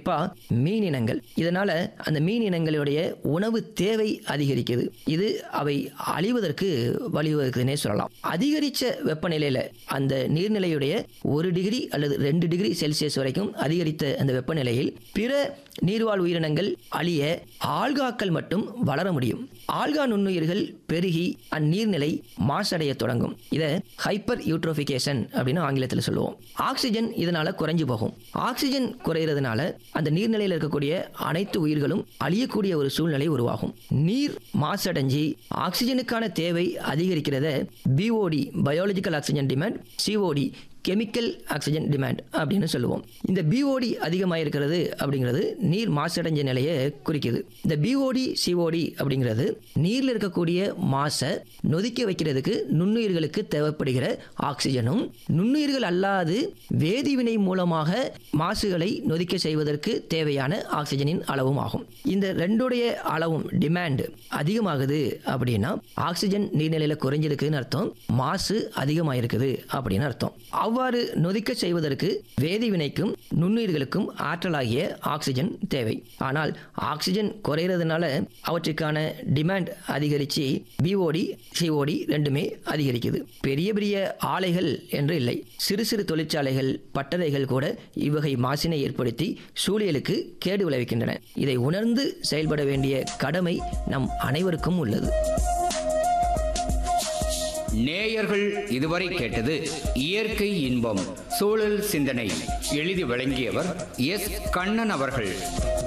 குறிப்பா மீன் இனங்கள் இதனால அந்த மீன் இனங்களுடைய உணவு தேவை அதிகரிக்குது இது அவை அழிவதற்கு வழிவகுக்குதுன்னே சொல்லலாம் அதிகரிச்ச வெப்பநிலையில அந்த நீர்நிலையுடைய ஒரு டிகிரி அல்லது ரெண்டு டிகிரி செல்சியஸ் வரைக்கும் அதிகரித்த அந்த வெப்பநிலையில் பிற நீர்வாழ் உயிரினங்கள் அழிய ஆல்காக்கள் மட்டும் வளர முடியும் ஆல்கா நுண்ணுயிர்கள் பெருகி அந்நீர்நிலை மாசடைய தொடங்கும் இதை ஹைப்பர் யூட்ரோஃபிகேஷன் அப்படின்னு ஆங்கிலத்தில் சொல்லுவோம் ஆக்சிஜன் இதனால குறைஞ்சு போகும் ஆக்சிஜன் குறையிறதுனால அந்த நீர்நிலையில் இருக்கக்கூடிய அனைத்து உயிர்களும் அழியக்கூடிய ஒரு சூழ்நிலை உருவாகும் நீர் மாசடைஞ்சு ஆக்சிஜனுக்கான தேவை அதிகரிக்கிறத BOD biological oxygen demand COD chemical oxygen demand அப்படின்னு சொல்லுவோம் இந்த பிஓடி அதிகமாக இருக்கிறது அப்படிங்கிறது நீர் மாசடைஞ்ச நிலையை குறிக்குது இந்த பிஓடி சிஓடி அப்படிங்கிறது நீரில் இருக்கக்கூடிய மாசை நொதிக்க வைக்கிறதுக்கு நுண்ணுயிர்களுக்கு தேவைப்படுகிற ஆக்சிஜனும் நுண்ணுயிர்கள் அல்லாது வேதிவினை மூலமாக மாசுகளை நொதிக்க செய்வதற்கு தேவையான ஆக்சிஜனின் அளவும் ஆகும் இந்த ரெண்டுடைய அளவும் டிமாண்ட் அதிகமாகுது அப்படின்னா ஆக்சிஜன் நீர்நிலையில் குறைஞ்சிருக்குன்னு அர்த்தம் மாசு அதிகமாக இருக்குது அப்படின்னு அர்த்தம் அவ்வாறு நொதிக்க செய்வதற்கு வேதிவினைக்கும் நுண்ணுயிர்களுக்கும் ஆற்றலாகிய ஆக்சிஜன் தேவை ஆனால் ஆக்சிஜன் குறையிறதுனால அவற்றுக்கான டிமாண்ட் அதிகரித்து பிஓடி சிஓடி ரெண்டுமே அதிகரிக்குது பெரிய பெரிய ஆலைகள் என்று இல்லை சிறு சிறு தொழிற்சாலைகள் பட்டறைகள் கூட இவ்வகை மாசினை ஏற்படுத்தி சூழலுக்கு கேடு விளைவிக்கின்றன இதை உணர்ந்து செயல்பட வேண்டிய கடமை நம் அனைவருக்கும் உள்ளது நேயர்கள் இதுவரை கேட்டது இயற்கை இன்பம் சூழல் சிந்தனை எழுதி வழங்கியவர் எஸ் கண்ணன் அவர்கள்